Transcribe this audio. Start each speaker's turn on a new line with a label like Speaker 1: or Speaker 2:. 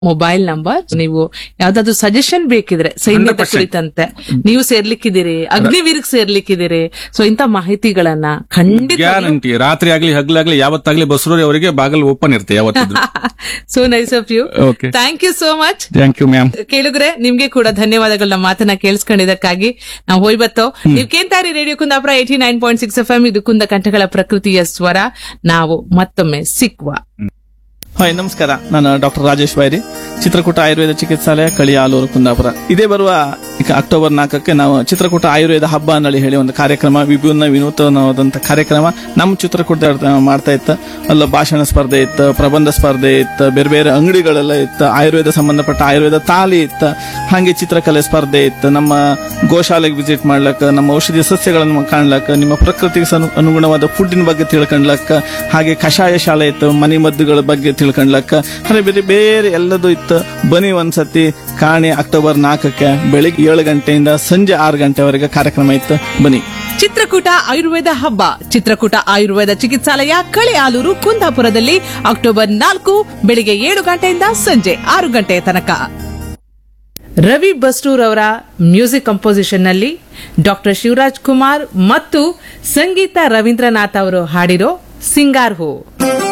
Speaker 1: Mobile number ನೀವು ಯಾವ್ದಾದ್ರು suggestion ಬೇಕಿದ್ರೆ ಸೈನ್ಯದ
Speaker 2: 100%.
Speaker 1: ಕುರಿತಂತೆ ನೀವು ಸೇರ್ಲಿಕ್ಕಿದ್ದೀರಿ ಅಗ್ನಿವೀರ್ಗ್ ಸೇರ್ಲಿಕ್ಕಿದ್ದೀರಿ ಸೊ ಇಂತ ಮಾಹಿತಿಗಳನ್ನ ಖಂಡಿತ
Speaker 2: ಗ್ಯಾರಂಟಿ ರಾತ್ರಿ ಆಗ್ಲಿ ಹಗ್ಲಾಗ್ಲಿ ಯಾವತ್ತಾಗ್ಲಿ ಬಸರೂರಿ ಅವರಿಗೆ ಬಾಗಲ್ ಓಪನ್ ಇರುತ್ತೆ ಯಾವತ್ತಿದ್ರು
Speaker 1: so nice of you
Speaker 2: Okay.
Speaker 1: Thank you so much
Speaker 2: thank you ma'am
Speaker 1: ಕೇಳಿದ್ರೆ ನಿಮ್ಗೆ ಕೂಡ ಧನ್ಯವಾದಗಳನ್ನ ಮಾತನ್ನ ಕೇಳಿಸ್ಕೊಂಡಿದ್ದಕ್ಕಾಗಿ ನಾವು ಹೋಯ್ಬತ್ತೋ ನೀವು ಕೇಂತಾರಿ radio Kundapura eighty nine point six F M ಇದು ಕುಂದ ಕಂಠಗಳ ಪ್ರಕೃತಿಯ ಸ್ವರ ನಾವು ಮತ್ತೊಮ್ಮೆ ಸಿಕ್ಕುವ
Speaker 3: ಹಾಯ್ ನಮಸ್ಕಾರ ನಾನು ಡಾಕ್ಟರ್ ರಾಜೇಶ್ ಬೈರಿ ಚಿತ್ರಕೂಟ ಆಯುರ್ವೇದ ಚಿಕಿತ್ಸಾಲಯ ಕಳಿಯಾಲೂರು ಕುಂದಾಪುರ ಇದೇ ಬರುವ ಈಗ ಅಕ್ಟೋಬರ್ ನಾಲ್ಕಕ್ಕೆ ನಾವು ಚಿತ್ರಕೂಟ ಆಯುರ್ವೇದ ಹಬ್ಬ ಅನ್ನಳಿ ಹೇಳಿ ಒಂದು ಕಾರ್ಯಕ್ರಮ ವಿಭಿನ್ನ ವಿನೂತನವಾದಂತ ಕಾರ್ಯಕ್ರಮ ನಮ್ಮ ಚಿತ್ರಕೂಟ ಮಾಡ್ತಾ ಇತ್ತು ಅಲ್ಲ ಭಾಷಣ ಸ್ಪರ್ಧೆ ಇತ್ತು ಪ್ರಬಂಧ ಸ್ಪರ್ಧೆ ಇತ್ತು ಬೇರೆ ಬೇರೆ ಅಂಗಡಿಗಳೆಲ್ಲ ಇತ್ತು ಆಯುರ್ವೇದ ಸಂಬಂಧಪಟ್ಟ ಆಯುರ್ವೇದ ತಾಲಿ ಇತ್ತು ಹಾಗೆ ಚಿತ್ರಕಲೆ ಸ್ಪರ್ಧೆ ಇತ್ತು ನಮ್ಮ ಗೋಶಾಲೆಗೆ ವಿಸಿಟ್ ಮಾಡ್ಲಕ್ಕ ನಮ್ಮ ಔಷಧಿ ಸಸ್ಯಗಳನ್ನು ಕಾಣ್ಲಕ್ಕ ನಿಮ್ಮ ಪ್ರಕೃತಿಗೆ ಸನು- ಅನುಗುಣವಾದ ಫುಡ್ಡಿನ ಬಗ್ಗೆ ತಿಳ್ಕೊಂಡ್ಲಕ್ಕ ಹಾಗೆ ಕಷಾಯ ಶಾಲೆ ಇತ್ತು ಮನೆ ಮದ್ದುಗಳ ಬಗ್ಗೆ ತಿಳ್ಕೊಂಡ್ಲಕ್ಕ ಹಾಗೆ ಬೇರೆ ಬೇರೆ ಎಲ್ಲದೂ ಇತ್ತು ಬನ್ನಿ ಒಂದ್ಸತಿ ಕಾಣಿ ಅಕ್ಟೋಬರ್ ನಾಲ್ಕಕ್ಕೆ ಬೆಳಿಗ್ಗೆ ಏಳು ಗಂಟೆಯಿಂದ ಸಂಜೆ ಆರು ಗಂಟೆವರೆಗೆ ಕಾರ್ಯಕ್ರಮ ಇತ್ತು ಬನ್ನಿ
Speaker 1: ಚಿತ್ರಕೂಟ ಆಯುರ್ವೇದ ಹಬ್ಬ ಚಿತ್ರಕೂಟ ಆಯುರ್ವೇದ ಚಿಕಿತ್ಸಾಲಯ ಕಳೆಯಾಲೂರು ಕುಂದಾಪುರದಲ್ಲಿ ಅಕ್ಟೋಬರ್ ನಾಲ್ಕು ಬೆಳಿಗ್ಗೆ ಏಳು ಗಂಟೆಯಿಂದ ಸಂಜೆ ಆರು ಗಂಟೆಯ ತನಕ ರವಿ ಬಸ್ಟೂರ್ ಅವರ ಮ್ಯೂಸಿಕ್ ಕಂಪೋಸಿಷನ್ ನಲ್ಲಿ ಡಾಕ್ಟರ್ ಶಿವರಾಜ್ ಕುಮಾರ್ ಮತ್ತು ಸಂಗೀತ ರವೀಂದ್ರನಾಥ್ ಅವರು ಹಾಡಿರೋ ಸಿಂಗಾರ್ ಹೂ